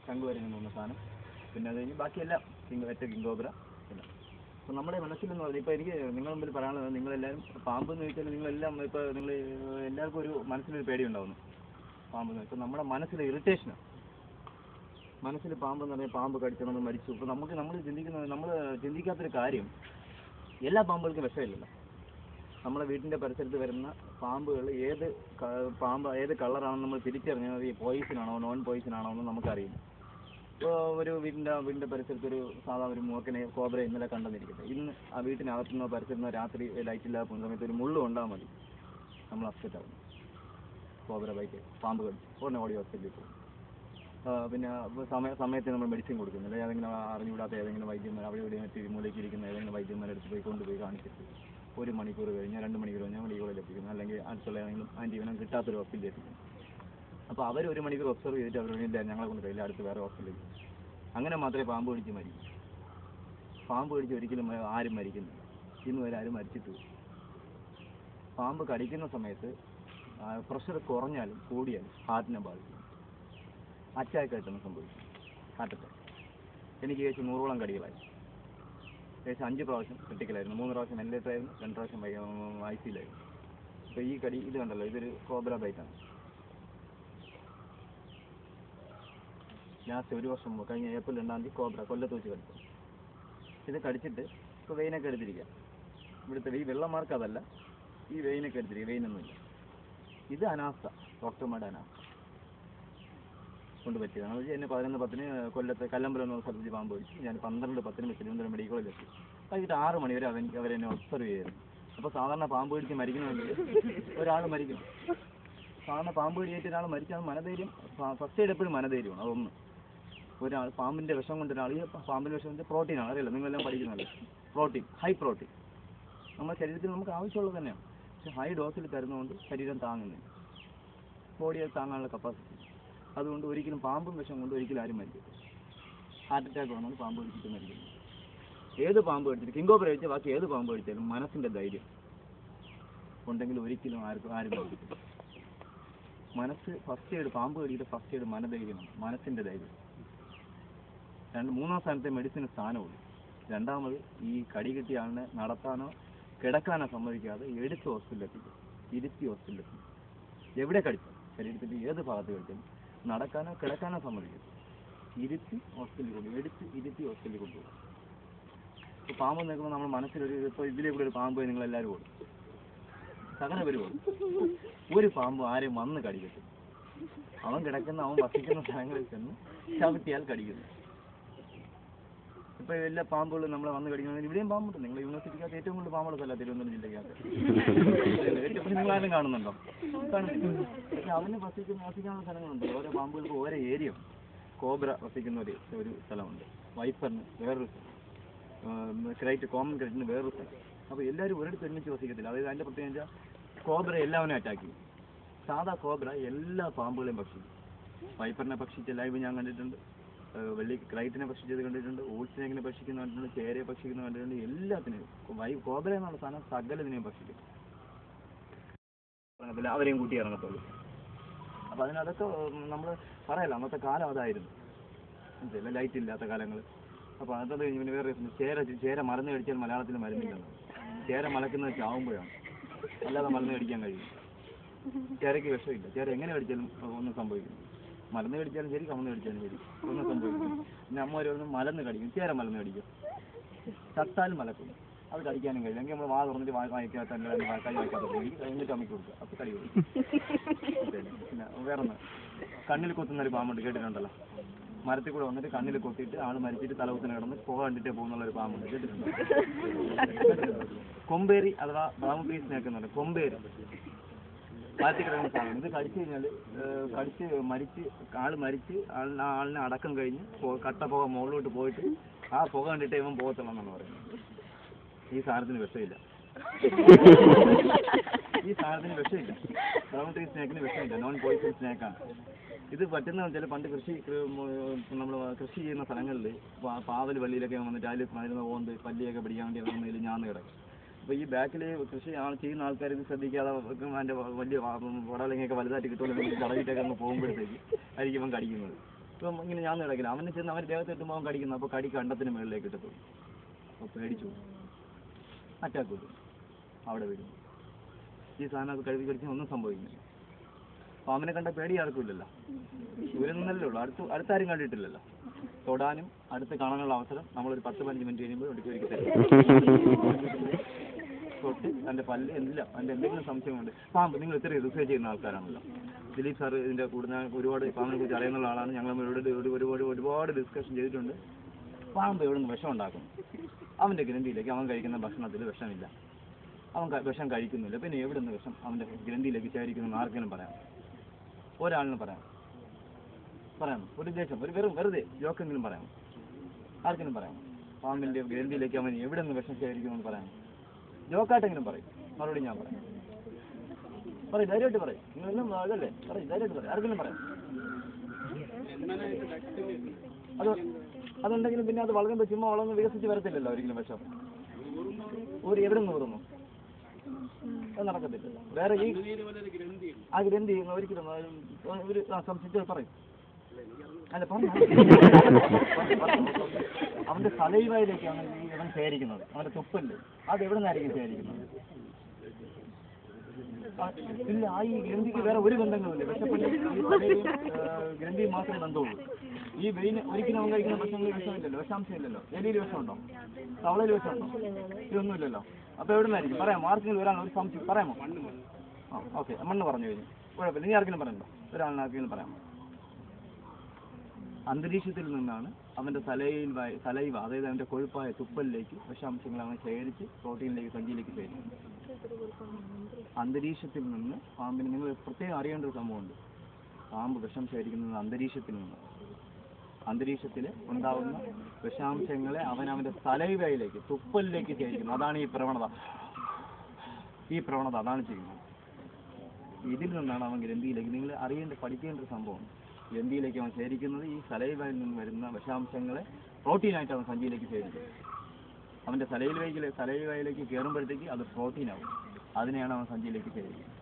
ശംഖ് വരെ പോകുന്ന സാധനം പിന്നെ അത് കഴിഞ്ഞ് ബാക്കിയെല്ലാം കിങ് ഒറ്റ കിങ്കോബ്ര എല്ലാം അപ്പോൾ നമ്മുടെ മനസ്സിലെന്ന് പറഞ്ഞാൽ ഇപ്പോൾ എനിക്ക് നിങ്ങളുടെ മുമ്പിൽ പറയാനുള്ളത് നിങ്ങളെല്ലാവരും പാമ്പ് എന്ന് ചോദിച്ചാൽ നിങ്ങളെല്ലാം ഇപ്പോൾ നിങ്ങൾ എല്ലാവർക്കും ഒരു മനസ്സിലൊരു പേടി ഉണ്ടാവുന്നു പാമ്പ് എന്ന് ഇപ്പോൾ നമ്മുടെ മനസ്സിൽ ഇറിറ്റേഷനാണ് മനസ്സിൽ പാമ്പ് എന്ന് പറഞ്ഞാൽ പാമ്പ് കടിച്ചണമെന്ന് മരിച്ചു ഇപ്പോൾ നമുക്ക് നമ്മൾ ചിന്തിക്കുന്നത് നമ്മൾ ചിന്തിക്കാത്തൊരു കാര്യം എല്ലാ പാമ്പുകൾക്കും വിഷമില്ലല്ലോ നമ്മുടെ വീട്ടിൻ്റെ പരിസരത്ത് വരുന്ന പാമ്പുകൾ ഏത് ക- പാമ്പ് ഏത് കളറാണെന്ന് നമ്മൾ തിരിച്ചറിഞ്ഞാൽ ഈ പോയിസൺ ആണോ നോൺ പോയിസൺ ആണോ എന്ന് നമുക്കറിയില്ല ഇപ്പോൾ ഒരു വീടിൻ്റെ വീടിൻ്റെ പരിസരത്ത് ഒരു സാധാ ഒരു മൂർക്കനെ കോബ്ര ഇന്നലെ കണ്ടെന്നിരിക്കട്ടെ ഇന്ന് ആ വീട്ടിനകത്തു നിന്ന് പരിസരത്ത് രാത്രി ലൈറ്റ് ഇല്ലാതെ പോകുന്ന സമയത്ത് ഒരു മുള്ളു കൊണ്ടാൽ മതി നമ്മൾ അപ്സെറ്റ് ആവും കോബ്ര ബൈറ്റ് പാമ്പ് കടിച്ചു ഉടനെ ഓടി ഹോസ്പിറ്റലിൽ പോകും ആ, പിന്നെ ഇപ്പൊ സമയ സമയത്ത് നമ്മൾ മെഡിസിൻ കൊടുക്കുന്നില്ല ഏതെങ്കിലും അറിഞ്ഞുകൂടാത്ത ഏതെങ്കിലും വൈദ്യന്മാർ അവിടെ ഇവിടെ തിരുമൂലയ്ക്ക് ഇരിക്കുന്ന ഏതെങ്കിലും വൈദ്യന്മാരെ അടുത്ത് പോയി കൊണ്ടുപോയി കാണിച്ചിട്ട് ഒരു മണിക്കൂർ കഴിഞ്ഞാൽ രണ്ട് മണിക്കൂർ കഴിഞ്ഞാൽ മെഡിക്കോളിൽ എത്തിക്കുന്നു അല്ലെങ്കിൽ അടുത്തുള്ള ഏതെങ്കിലും ആൻറ്റിവനം കിട്ടാത്തൊരു ഹോസ്പിറ്റലിൽ എത്തിക്കുന്നു അപ്പോൾ അവർ ഒരു മണിക്കൂർ ഒബ്സർവ് ചെയ്തിട്ട് അവർ ഇല്ല ഞങ്ങളെ കൊണ്ട് കഴിയില്ല അടുത്ത് വേറെ ഹോസ്പിറ്റലിൽ അങ്ങനെ മാത്രമേ പാമ്പ് പിടിച്ച് മരിക്കൂ പാമ്പ് പിടിച്ച് ഒരിക്കലും മ- ആരും മരിക്കുന്നില്ല ഇന്ന് വരെ ആരും മരിച്ചിട്ടില്ല പാമ്പ് കടിക്കുന്ന സമയത്ത് പ്രഷർ കുറഞ്ഞാലും കൂടിയാലും ഹാർട്ടിനെ ബാധിക്കും അറ്റാക്ക് ആയിട്ടാണ് സംഭവിക്കും ഹാർട്ട് അറ്റാക്ക് എനിക്ക് ഏകദേശം നൂറോളം കടികളായി ഏകദേശം അഞ്ച് പ്രാവശ്യം ക്രിട്ടിക്കലായിരുന്നു മൂന്ന് പ്രാവശ്യം വെന്റിലേറ്റർ ആയിരുന്നു രണ്ട് പ്രാവശ്യം ഐ സിയിലായിരുന്നു അപ്പോൾ ഈ കടി ഇത് കണ്ടല്ലോ ഇതൊരു കോബ്ര ബൈറ്റാണ് ലാസ്റ്റ് ഒരു വർഷം മുമ്പ് കഴിഞ്ഞ ഏപ്രിൽ രണ്ടാം തീയതി കോബ്ര കൊല്ലത്ത് വെച്ച് കടിച്ചു ഇത് കടിച്ചിട്ട് ഇപ്പോൾ വെയിനൊക്കെ എടുത്തിരിക്കുക ഇവിടുത്തെ ഈ വെള്ളമാർക്ക് അതല്ല ഈ വെയിനൊക്കെ എടുത്തിരിക്കുക വെയിനൊന്നുമില്ല ഇത് അനാസ്ഥ ഡോക്ടർമാരുടെ അനാസ്ഥ കൊണ്ട് പറ്റിയതാണ് അത് എന്നെ പതിനൊന്ന് പത്തിന് കൊല്ലത്ത് കല്ലമ്പലം എന്ന സ്ഥലത്ത് വെച്ച് പാമ്പ് പിടിച്ചു ഞാൻ പന്ത്രണ്ട് പത്തിന് തിരുവനന്തപുരം മെഡിക്കൽ കോളേജിൽ എത്തി വൈകിട്ട് ആറ് മണി വരെ അവൻ അവരെന്നെ ഒബ്സർവ് ചെയ്യായിരുന്നു അപ്പോൾ സാധാരണ പാമ്പ് പിടിച്ച് മരിക്കണമെങ്കിൽ ഒരാൾ മരിക്കണം സാധാരണ പാമ്പ് പിടിയേറ്റ് ഒരാൾ മരിച്ചാൽ മനധൈര്യം ഫസ്റ്റ് എയ്ഡ് എപ്പോഴും മനധൈര്യമാണ് അതൊന്ന് ഒരാൾ പാമ്പിൻ്റെ വിഷം കൊണ്ട് ഒരാൾ ഈ പാമ്പിൻ്റെ വിഷം കൊണ്ട് പ്രോട്ടീനാണ് അറിയില്ല നിങ്ങളെല്ലാം പഠിക്കുന്നതല്ലേ പ്രോട്ടീൻ ഹൈ പ്രോട്ടീൻ നമ്മുടെ ശരീരത്തിൽ നമുക്ക് ആവശ്യമുള്ളത് തന്നെയാണ് പക്ഷെ ഹൈ ഡോസിൽ തരുന്നതുകൊണ്ട് ശരീരം താങ്ങുന്നില്ല ബോഡി അത് താങ്ങാനുള്ള കപ്പാസിറ്റി അതുകൊണ്ട് ഒരിക്കലും പാമ്പും വിഷം കൊണ്ട് ഒരിക്കലും ആരും മരിക്കത്തില്ല ഹാർട്ട് അറ്റാക്ക് വന്നാൽ പാമ്പ് പിടിച്ചിട്ട് മരിക്കുന്നു ഏത് പാമ്പ് കടിച്ചിട്ട് കിങ്കോപ്പർ കഴിച്ചാൽ ബാക്കി ഏത് പാമ്പ് കഴിച്ചാലും മനസ്സിൻ്റെ ധൈര്യം ഉണ്ടെങ്കിൽ ഒരിക്കലും ആർക്കും ആരും മരിക്കത്തില്ല മനസ്സ് ഫസ്റ്റ് എയ്ഡ് പാമ്പ് കടിയുടെ ഫസ്റ്റ് എയ്ഡ് മനധൈര്യമാണ് മനസ്സിൻ്റെ ധൈര്യം രണ്ട് മൂന്നാം സ്ഥാനത്തെ മെഡിസിന് സ്ഥാനമുള്ളൂ രണ്ടാമത് ഈ കടി കിട്ടിയ ആളിനെ നടത്താനോ കിടക്കാനോ സമ്മതിക്കാതെ എടുത്ത് ഹോസ്പിറ്റലിൽ എത്തിക്കും ഇരുത്തി ഹോസ്പിറ്റലിൽ എത്തിക്കും എവിടെ കടിച്ചു ശരീരത്തിൻ്റെ ഏത് ഭാഗത്ത് കടിച്ചാലും നടക്കാനോ കിടക്കാനോ സമ്മതിക്കും ഇരുത്തി ഹോസ്പിറ്റലിൽ കൊണ്ടുപോകും എടുത്ത് ഇരുത്തി ഹോസ്പിറ്റലിൽ കൊണ്ടുപോകും ഇപ്പോൾ പാമ്പ് നിൽക്കുമ്പോൾ നമ്മുടെ മനസ്സിലൊരു ഇപ്പോൾ ഇതിലെ കൂടെ ഒരു പാമ്പ് പോയി നിങ്ങളെല്ലാവരും ഓടും സകല പേര് ഓടും ഒരു പാമ്പ് ആരെയും വന്ന് കടിക്കട്ടെ അവൻ കിടക്കുന്ന അവൻ വസിക്കുന്ന സ്ഥലങ്ങളിൽ ചെന്ന് ചവിട്ടിയാൽ കടിക്കുന്നു ഇപ്പൊ എല്ലാ പാമ്പുകളും നമ്മളെ വന്ന് കടിക്കുന്നത് ഇവിടെയും പാമ്പുണ്ട് നിങ്ങൾ യൂണിവേഴ്സിറ്റിക്കകത്ത് ഏറ്റവും കൂടുതൽ പാമ്പുകളല്ല തിരുവനന്തപുരം ജില്ലയ്ക്കകത്ത് ഏറ്റവും കൂടുതൽ നിങ്ങൾ ആരും കാണുന്നുണ്ടോ കാണുന്നില്ല പക്ഷെ അവന് വസിക്കുന്ന വസിക്കാനുള്ള സ്ഥലങ്ങളുണ്ട് ഓരോ പാമ്പുകൾക്ക് ഓരോ ഏരിയ കോബ്ര വസിക്കുന്ന ഒരു ഒരു സ്ഥലമുണ്ട് വൈപ്പറിന് വേറൊരു സ്ഥലം ക്രൈറ്റ് കോമൺ ക്രൈറ്റിന് വേറൊരു സ്ഥലം അപ്പോൾ എല്ലാവരും ഒരിടത്ത് ഒരുമിച്ച് വസിക്കത്തില്ല അതായത് അതിൻ്റെ പ്രത്യേകം വെച്ചാൽ കോബ്ര എല്ലാവരും അറ്റാക്ക് ചെയ്യും സാധാ കോബ്ര എല്ലാ പാമ്പുകളെയും ഭക്ഷിക്കും വൈപ്പറിനെ ഭക്ഷിച്ച ലൈവ് ഞാൻ കണ്ടിട്ടുണ്ട് ഏഹ് വെള്ളി ക്രൈറ്റിനെ ഭക്ഷിച്ചത് കണ്ടിട്ടുണ്ട് ഊൾസിനെ ഭക്ഷിക്കുന്ന കണ്ടിട്ടുണ്ട് ചേരയെ ഭക്ഷിക്കുന്ന കണ്ടിട്ടുണ്ട് എല്ലാത്തിനെയും വൈ കോബ്ര എന്നുള്ള സാധനം സകലതിനെയും ഭക്ഷിക്കും ഇറങ്ങത്തില്ല അവരെയും കൂട്ടി ഇറങ്ങത്തുള്ളൂ അപ്പോൾ അതിനകത്ത് നമ്മൾ പറയല്ല അന്നത്തെ കാലം അതായിരുന്നു മനസ്സിലായില്ലേ? ലൈറ്റ് ഇല്ലാത്ത കാലങ്ങൾ അപ്പോൾ അതത് കഴിഞ്ഞ് പിന്നെ വേറെ രസം. ചേര ചേര മരുന്ന് കഴിച്ചാൽ മലയാളത്തിൽ മരുന്നില്ല ചേര മലക്കുന്നത് ചാവുമ്പോഴാണ് അല്ലാതെ മരുന്ന് കഴിക്കാൻ കഴിയും ചേരയ്ക്ക് വിഷമില്ല ചേര എങ്ങനെ കടിച്ചാലും ഒന്നും സംഭവിക്കും മലന്ന് കടിച്ചാലും ശരി കമന്ന് കടിച്ചാലും ശരി ഒന്നും സംഭവിക്കും പിന്നെ അമ്മ ഒരു മലന്ന് കടിക്കും ചേര മലന്ന് കടിക്കും ചത്താലും മലക്കും അത് കടിക്കാനും കഴിയും എങ്കിൽ നമ്മൾ വാ തുറന്നിട്ട് വാ വായിക്കാത്ത കൈ വായിക്കാത്ത പോയി എന്നിട്ട് അമ്മയ്ക്ക് കൊടുക്കുക അപ്പോൾ കടി കൊടുക്കും പിന്നെ വേറെ ഒന്ന് കണ്ണിൽ കുത്തുന്ന ഒരു പാമ്പുണ്ട് കേട്ടിട്ടുണ്ടല്ലോ മരത്തിൽ കൂടെ വന്നിട്ട് കണ്ണിൽ കൊത്തിയിട്ട് ആൾ മരിച്ചിട്ട് തലകുത്തിന് കിടന്ന് പുക കണ്ടിട്ടേ പോകുന്നുള്ള ഒരു പാമ്പുണ്ട് കേട്ടിട്ടുണ്ടോ കൊമ്പേരി അഥവാ ബ്രൗൺ പീസ് നേക്കുന്നുണ്ട് കൊമ്പേരി മാറ്റി കിടക്കുന്ന സാധനം ഇത് കടിച്ചു കഴിഞ്ഞാൽ കടിച്ച് മരിച്ച് ആൾ മരിച്ച് ആളിനെ ആളിനെ അടക്കം കഴിഞ്ഞ് പോ- കട്ട പുക മുകളിലോട്ട് പോയിട്ട് ആ പുക കണ്ടിട്ട് ഇവൻ പോകത്തുള്ളൂ എന്നാണ് പറയുന്നത് ഈ സാധനത്തിന് വിഷമില്ല ഈ സാധനത്തിന് വിഷമില്ല ബ്രൗൺ ടീ സ്നാക്കിന് വിഷമില്ല നോൺ പോയിസൺ സ്നാക്കാണ് ഇത് പറ്റുന്ന വെച്ചാൽ പണ്ട് കൃഷി നമ്മൾ കൃഷി ചെയ്യുന്ന സ്ഥലങ്ങളിൽ പാവൽ വള്ളിയിലൊക്കെ വന്നിട്ട് അതിൽ മരുന്ന് ഓന്ത് പല്ലിയൊക്കെ പിടിക്കാൻ വേണ്ടി ഇറങ്ങുന്നതിൽ ഞാന്ന് കിടക്കും അപ്പോൾ ഈ ബാക്കിൽ കൃഷി ആൾ ചെയ്യുന്ന ആൾക്കാർ ഇത് ശ്രദ്ധിക്കാതെ വെക്കും അതിൻ്റെ വലിയ വടലങ്ങയൊക്കെ വലുതായിട്ട് കിട്ടുമല്ലോ എന്ന് തടവിട്ടൊക്കെ അങ്ങ് പോകുമ്പോഴത്തേക്ക് ആയിരിക്കും ഇവൻ കടിക്കുന്നത് ഇപ്പം ഇങ്ങനെ ഞാൻ കിടക്കില്ല അവന് ചെന്ന് അവൻ ദേഹത്ത് എത്തുമ്പോൾ അവൻ കടിക്കുന്നു അപ്പോൾ കടി കണ്ടത്തിന് മുകളിലേക്ക് ഇട്ടു അപ്പോൾ പേടിച്ചു അറ്റാക്ക് വരും അവിടെ വീഴും ഈ സാധനമൊക്കെ കഴുകി കടിച്ചാൽ ഒന്നും സംഭവിക്കില്ല അപ്പോൾ അവനെ കണ്ട പേടി ആർക്കില്ലല്ലോ ദൂരെ നിന്നല്ലേ ഉള്ളൂ അടുത്ത് അടുത്താരും കണ്ടിട്ടില്ലല്ലോ തൊടാനും അടുത്ത് കാണാനുള്ള അവസരം നമ്മളൊരു പത്ത് പതിനഞ്ച് മിനിറ്റ് കഴിയുമ്പോൾ ഒടുക്കി ഒരുക്കി തരും തൊട്ട് തൻ്റെ പല്ല് എല്ലാം അതിൻ്റെ എന്തെങ്കിലും സംശയമുണ്ട് പാമ്പ് നിങ്ങൾ ഇത്രയും റിസർച്ച് ചെയ്യുന്ന ആൾക്കാരാണല്ലോ ദിലീപ് സാർ ഇതിൻ്റെ കൂടുതൽ ഒരുപാട് പാമ്പിനെ കുറിച്ച് അറിയുന്ന ആളാണ് ഞങ്ങൾ ഒരുപാട് ഒരു- ഒരുപാട് ഒരുപാട് ഡിസ്കഷൻ ചെയ്തിട്ടുണ്ട് പാമ്പ് എവിടെ നിന്ന് വിഷം ഉണ്ടാക്കും അവൻ്റെ ഗ്രന്ഥിയിലേക്ക് അവൻ കഴിക്കുന്ന ഭക്ഷണത്തിൽ വിഷമില്ല അവൻ ക- വിഷം കഴിക്കുന്നില്ല പിന്നെ എവിടെ നിന്ന് വിഷം അവൻ്റെ ഗ്രന്ഥിയിലേക്ക് ചേരിക്കുന്നു ആർക്കെങ്കിലും പറയാം ഒരാളിന് പറയാം പറയാം ഒരു ദേശം ഒരു വെറും വെറുതെ ജോക്കെങ്കിലും പറയാം ആർക്കെങ്കിലും പറയാം പാമ്പിൻ്റെ ഗ്രന്ഥിയിലേക്ക് അവൻ എവിടെ നിന്ന് വിഷം ശേഖരിക്കുമെന്ന് പറയാം ജോക്കായിട്ടെങ്കിലും പറയും മറുപടി ഞാൻ പറയാം പറയും ധൈര്യമായിട്ട് പറയും നിങ്ങളെല്ലാം അതല്ലേ പറയും ധൈര്യമായിട്ട് പറയും ആർക്കെങ്കിലും പറയാം അത് അതുണ്ടെങ്കിലും പിന്നെ അത് വളരുമ്പോൾ ചുമ്മാ വളർന്ന് വികസിച്ച് വരത്തില്ലല്ലോ ഒരിക്കലും വിഷം ഒരു എവിടെ നിന്ന് ഊറുന്നു അത് നടക്കത്തില്ല വേറെ ഈ ആ ഗ്രന്ഥി ഒരിക്കലും ആ, ഒരു ആ സംശയിച്ചാൽ പറയും അല്ല പറഞ്ഞു അവന്റെ സലൈവയിലേക്കാണ് ഈ ഇവൻ ശേഖരിക്കുന്നത് അവന്റെ തുപ്പല് അത് എവിടെ നിന്നായിരിക്കും ശേഖരിക്കുന്നത് ആ, ഇല്ല ആ ഈ ഗ്രന്ഥിക്ക് വേറെ ഒരു ബന്ധങ്ങളുമില്ല വിശപ്പല്ല ഈ തലയും ഗ്രന്ഥിയും മാത്രമേ ബന്ധമുള്ളൂ ഈ വെയിന് ഒരിക്കലും അവൻ കഴിക്കുന്ന ഭക്ഷണങ്ങളിൽ വിഷമില്ലല്ലോ വിഷാംശം ഇല്ലല്ലോ എലിയിൽ വിഷമുണ്ടോ തവളയിൽ വിഷമുണ്ടോ ഇതൊന്നുമില്ലല്ലോ അപ്പൊ എവിടെ നിന്നായിരിക്കും പറയാമോ ആർക്കെങ്കിലും ഒരാൾ ഒരു സംശയം പറയാമോ ആ ഓക്കെ മണ്ണ് പറഞ്ഞു കഴിഞ്ഞു കുഴപ്പമില്ല ഇനി ആർക്കെങ്കിലും പറയണ്ടോ ഒരാളിന് ആർക്കെങ്കിലും പറയാമോ അന്തരീക്ഷത്തിൽ നിന്നാണ് അവന്റെ തലയിൽ തലൈവ അതായത് അവന്റെ കൊഴുപ്പായ തുപ്പലിലേക്ക് വിഷാംശങ്ങൾ അവൻ ശേഖരിച്ച് പ്രോട്ടീനിലേക്ക് സഞ്ചിയിലേക്ക് ശേഖരിക്കും അന്തരീക്ഷത്തിൽ നിന്ന് പാമ്പിന് നിങ്ങൾ പ്രത്യേകം അറിയേണ്ട ഒരു സംഭവമുണ്ട് പാമ്പ് വിഷം ശേഖരിക്കുന്നത് അന്തരീക്ഷത്തിൽ നിന്ന് അന്തരീക്ഷത്തിൽ ഉണ്ടാവുന്ന വിഷാംശങ്ങളെ അവൻ അവന്റെ തലൈവയിലേക്ക് തുപ്പലിലേക്ക് ശേഖരിക്കുന്നു അതാണ് ഈ പ്രവണത ഈ പ്രവണത അതാണ് ചെയ്യുന്നത് ഇതിൽ നിന്നാണ് അവൻ ഗ്രന്ഥിയിലേക്ക് നിങ്ങൾ അറിയേണ്ട പഠിക്കേണ്ട ഒരു സംഭവം ഗ്രന്ഥിയിലേക്ക് അവൻ ശേഖരിക്കുന്നത് ഈ സലൈവയിൽ നിന്ന് വരുന്ന വിഷാംശങ്ങളെ പ്രോട്ടീനായിട്ട് അവൻ സഞ്ചിയിലേക്ക് ശേഖരിക്കും അവന്റെ സലൈവയിലേക്ക് സലൈവയിലേക്ക് കയറുമ്പോഴത്തേക്ക് അത് പ്രോട്ടീനാവും അതിനെയാണ് അവൻ സഞ്ചിയിലേക്ക് ശേഖരിക്കുന്നത്